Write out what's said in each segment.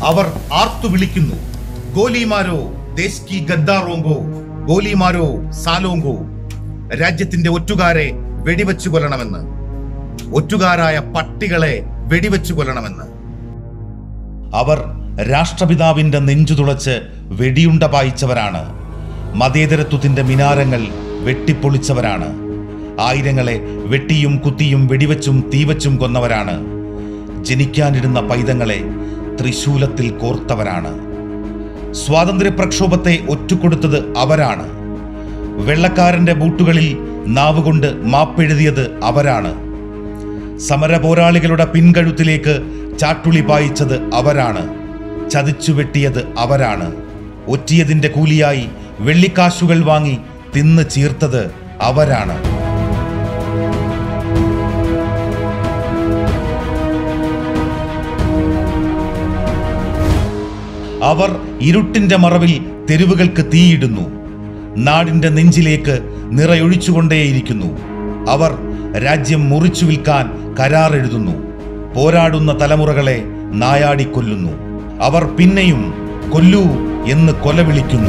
അവർ ആർത്തു വിളിക്കുന്നു ഗോലിമാരോ ദേശ് കി ഗദ്ദാറോങ്കോ ഗോലിമാരോ സാലോങ്കോ രാജ്യത്തിന്റെ ഒറ്റുകാരെ വെടിവെച്ചു കൊല്ലണമെന്ന് ഒറ്റുകാരായ പട്ടികളെ വെടിവെച്ചു കൊല്ലണമെന്ന് അവർ രാഷ്ട്രപിതാവിന്റെ നെഞ്ചു തുളച്ച് വെടിയുണ്ട പായിച്ചവരാണ് മതേതരത്വത്തിന്റെ മിനാരങ്ങൾ വെട്ടിപ്പൊളിച്ചവരാണ് ആയിരങ്ങളെ വെട്ടിയും കുത്തിയും വെടിവെച്ചും തീവച്ചും കൊന്നവരാണ് ജനിക്കാനിരുന്ന പൈതങ്ങളെ ത്രിശൂലത്തിൽ കോർത്തവരാണ് സ്വാതന്ത്ര്യ പ്രക്ഷോഭത്തെ ഒറ്റുകൊടുത്തത് അവരാണ് വെള്ളക്കാരന്റെ ബൂട്ടുകളിൽ നാവുകൊണ്ട് മാപ്പെഴുതിയത് അവരാണ് സമരപോരാളികളുടെ പിൻകഴുത്തിലേക്ക് ചാട്ടുളി പായിച്ചത് അവരാണ് ചതിച്ചു വെട്ടിയത് അവരാണ് ഒറ്റിയതിന്റെ കൂലിയായി വെള്ളിക്കാശുകൾ വാങ്ങി തിന്ന് ചീർത്തത് അവരാണ് അവർ ഇരുട്ടിന്റെ മറവിൽ തെരുവുകൾക്ക് തീയിടുന്നു നാടിന്റെ നെഞ്ചിലേക്ക് നിറയൊഴിച്ചുകൊണ്ടേയിരിക്കുന്നു അവർ രാജ്യം മുറിച്ചു വിൽക്കാൻ കരാറെഴുതുന്നു പോരാടുന്ന തലമുറകളെ നായാടിക്കൊല്ലുന്നു അവർ പിന്നെയും കൊല്ലൂ എന്ന് കൊല വിളിക്കുന്നു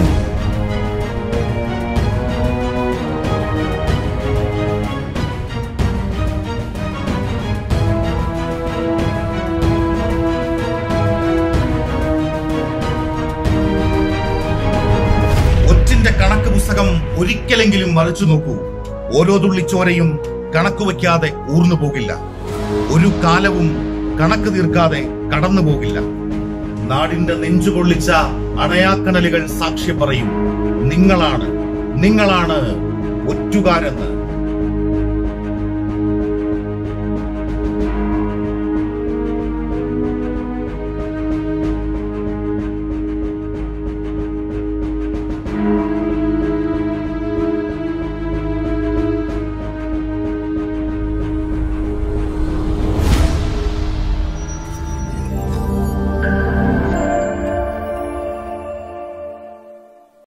ഒറ്റിന്റെ കണക്ക് പുസ്തകം ഒരിക്കലെങ്കിലും മറിച്ചു നോക്കൂ ഓരോ തുള്ളിച്ചോരയും കണക്ക് വയ്ക്കാതെ ഊർന്നു പോകില്ല ഒരു കാലവും കണക്ക് തീർക്കാതെ കടന്നു പോകില്ല നാടിന്റെ നെഞ്ചു കൊള്ളിച്ച അണയാക്കണലുകൾ സാക്ഷ്യം പറയും നിങ്ങളാണ് നിങ്ങളാണ് ഒറ്റുകാരെന്ന്